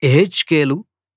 యెహెజ్కేలు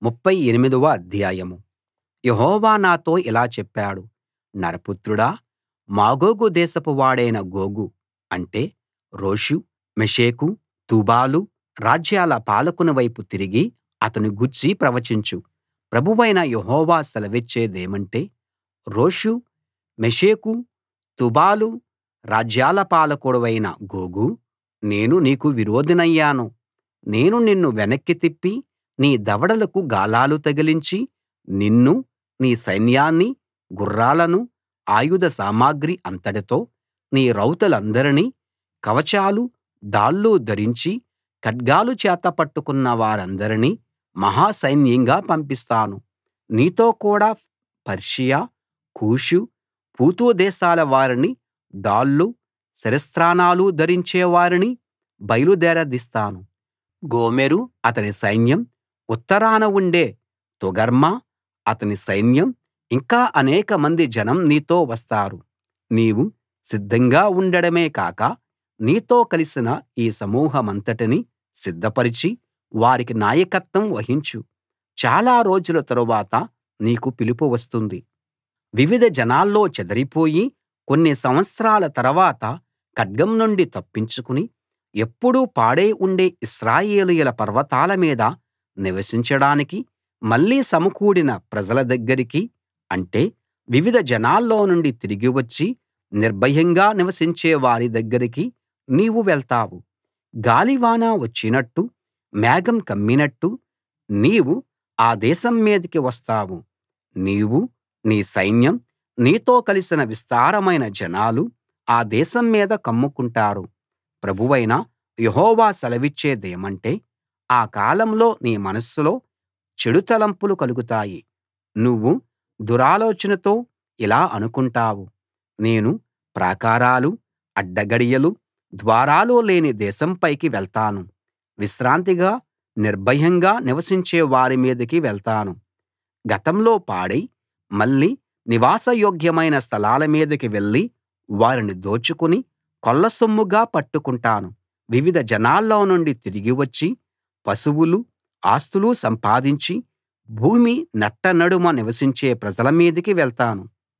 38 వ అధ్యాయం యెహోవా నాతో ఇలా చెప్పాడు నరపుత్రుడా మాగోగు దేశపు వాడైన గోగు అంటే రోషు మెషెకు తుబాలు రాజ్యాల పాలకుని వైపు తిరిగి అతని గూర్చి ప్రవచించు ప్రభువైన యెహోవా సెలవిచ్చేదేమంటే రోషు మెషెకు తుబాలు రాజ్యాల పాలకుడవైన గోగూ నేను నీకు విరోధినయ్యాను నేను నిన్ను వెనక్కి తిప్పి నీ దవడలకు గాలాలు తగిలించి నిన్నూ నీ సైన్యాన్నీ గుర్రాలనూ ఆయుధ సామగ్రి అంతటితో నీ రౌతులందరినీ కవచాలు డాళ్లు ధరించి ఖడ్గాలు చేత పట్టుకున్న వారందరినీ మహా సైన్యంగా పంపిస్తాను నీతో కూడా పర్షియా కూషు పూతు దేశాల వారిని డాళ్లు శిరస్త్రాణాలు ధరించే వారిని బయలుదేరదీస్తాను గోమెరు అతని సైన్యం ఉత్తరాన ఉండే తోగర్మా అతని సైన్యం ఇంకా అనేకమంది జనం నీతో వస్తారు నీవు సిద్ధంగా ఉండడమే కాక నీతో కలిసిన ఈ సమూహమంతటినీ సిద్ధపరచి వారికి నాయకత్వం వహించు చాలా రోజుల తరువాత నీకు పిలుపు వస్తుంది వివిధ జనాల్లో చెదరిపోయి కొన్ని సంవత్సరాల తర్వాత ఖడ్గం నుండి తప్పించుకుని ఎప్పుడూ పాడై ఉండే ఇశ్రాయేలీయుల పర్వతాల మీద నివసించడానికి మళ్ళీ సమకూడిన ప్రజల దగ్గరికి అంటే వివిధ జనాల్లో నుండి తిరిగి వచ్చి నిర్భయంగా నివసించే వారి దగ్గరికి నీవు వెళ్తావు గాలివాన వచ్చినట్టు మేఘం కమ్మినట్టు నీవు ఆ దేశం మీదికి వస్తావు నీవూ నీ సైన్యం నీతో కలిసిన విస్తారమైన జనాలు ఆ దేశం మీద కమ్ముకుంటారు ప్రభువైన యెహోవా సెలవిచ్చేదేమంటే ఆ కాలంలో నీ మనస్సులో చెడు తలంపులు కలుగుతాయి నువ్వు దురాలోచనతో ఇలా అనుకుంటావు నేను ప్రాకారాలు అడ్డగడియలు ద్వారాలు లేని దేశం పైకి వెళ్తాను విశ్రాంతిగా నిర్భయంగా నివసించే వారి మీదికి వెళ్తాను గతంలో పాడై మళ్ళీ నివాసయోగ్యమైన స్థలాల మీదికి వెళ్లి వారిని దోచుకుని కొల్లసొమ్ముగా పట్టుకుంటాను వివిధ జనాల్లో నుండి తిరిగి వచ్చి పశువులు ఆస్తులు సంపాదించి భూమి నట్టనడుమ నివసించే ప్రజల మీదికి వెళ్తాను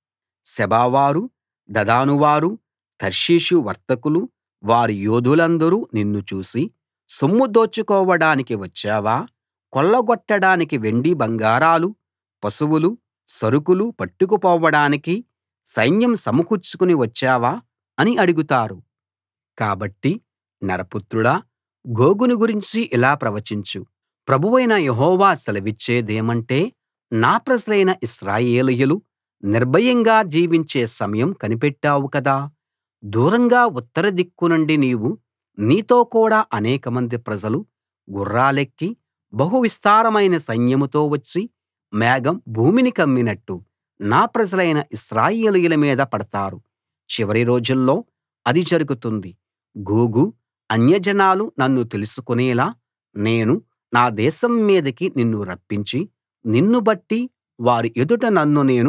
సెబావారు దదానువారు తర్షీషు వర్తకులు వారి యోధులందరూ నిన్ను చూసి సొమ్ము దోచుకోవడానికి వచ్చావా కొల్లగొట్టడానికి వెండి బంగారాలు పశువులు సరుకులు పట్టుకుపోవడానికి సైన్యం సమకూర్చుకుని వచ్చావా అని అడుగుతారు కాబట్టి నరపుత్రుడా గోగును గురించి ఇలా ప్రవచించు ప్రభువైన యెహోవా సెలవిచ్చేదేమంటే నా ప్రజలైన ఇశ్రాయేలీయులు నిర్భయంగా జీవించే సమయం కనిపెట్టావు కదా దూరంగా ఉత్తర దిక్కు నుండి నీవు నీతో కూడా అనేకమంది ప్రజలు గుర్రాలెక్కి బహు విస్తారమైన సైన్యంతో వచ్చి మేఘం భూమిని కమ్మినట్టు నా ప్రజలైన ఇశ్రాయేలీయుల మీద పడతారు చివరి రోజుల్లో అది జరుగుతుంది గోగు అన్యజనాలు నన్ను తెలుసుకునేలా నేను నా దేశం మీదికి నిన్ను రప్పించి నిన్ను బట్టి వారి ఎదుట నన్ను నేను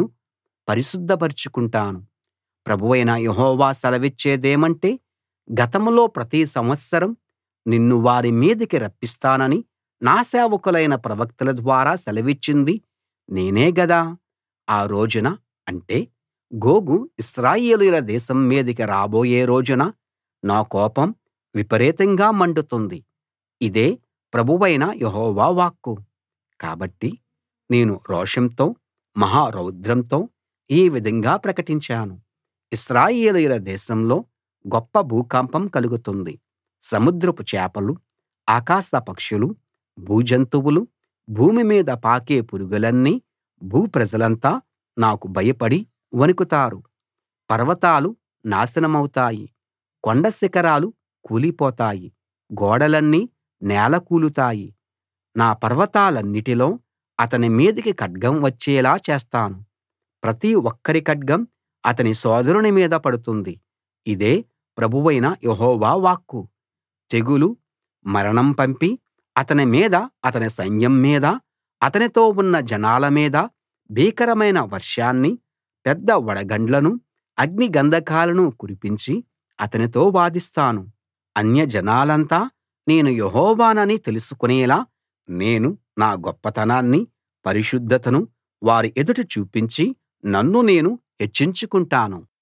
పరిశుద్ధపరచుకుంటాను ప్రభువైన యెహోవా సెలవిచ్చేదేమంటే గతంలో ప్రతి సంవత్సరం నిన్ను వారి మీదికి రప్పిస్తానని నా సేవకులైన ప్రవక్తల ద్వారా సెలవిచ్చింది నేనే గదా ఆ రోజున అంటే గోగు ఇశ్రాయేలీయుల దేశం మీదికి రాబోయే రోజున నా కోపం విపరీతంగా మండుతుంది ఇదే ప్రభువైన యెహోవా వాక్కు కాబట్టి నేను రోషంతో మహా రౌద్రంతో ఈ విధంగా ప్రకటించాను ఇశ్రాయేలీయుల దేశంలో గొప్ప భూకంపం కలుగుతుంది సముద్రపు చేపలు ఆకాశ పక్షులు భూజంతువులు భూమి మీద పాకే పురుగులన్నీ భూప్రజలంతా నాకు భయపడి వణుకుతారు పర్వతాలు నాశనమవుతాయి కొండ శిఖరాలు కూలిపోతాయి గోడలన్నీ నేలకూలుతాయి నా పర్వతాలన్నిటిలో అతని మీదికి ఖడ్గం వచ్చేలా చేస్తాను ప్రతి ఒక్కరి ఖడ్గం అతని సోదరుని మీద పడుతుంది ఇదే ప్రభువైన యెహోవా వాక్కు తెగులు మరణం పంపి అతని మీద అతని సైన్యం మీద అతనితో ఉన్న జనాల మీద భీకరమైన వర్షాన్ని పెద్ద వడగండ్లను అగ్ని గంధకాలను కురిపించి అతనితో వాదిస్తాను అన్యజనాలంతా నేను యెహోవానని తెలుసుకునేలా నేను నా గొప్పతనాన్ని పరిశుద్ధతను వారి ఎదుట చూపించి నన్ను నేను హెచ్చించుకుంటాను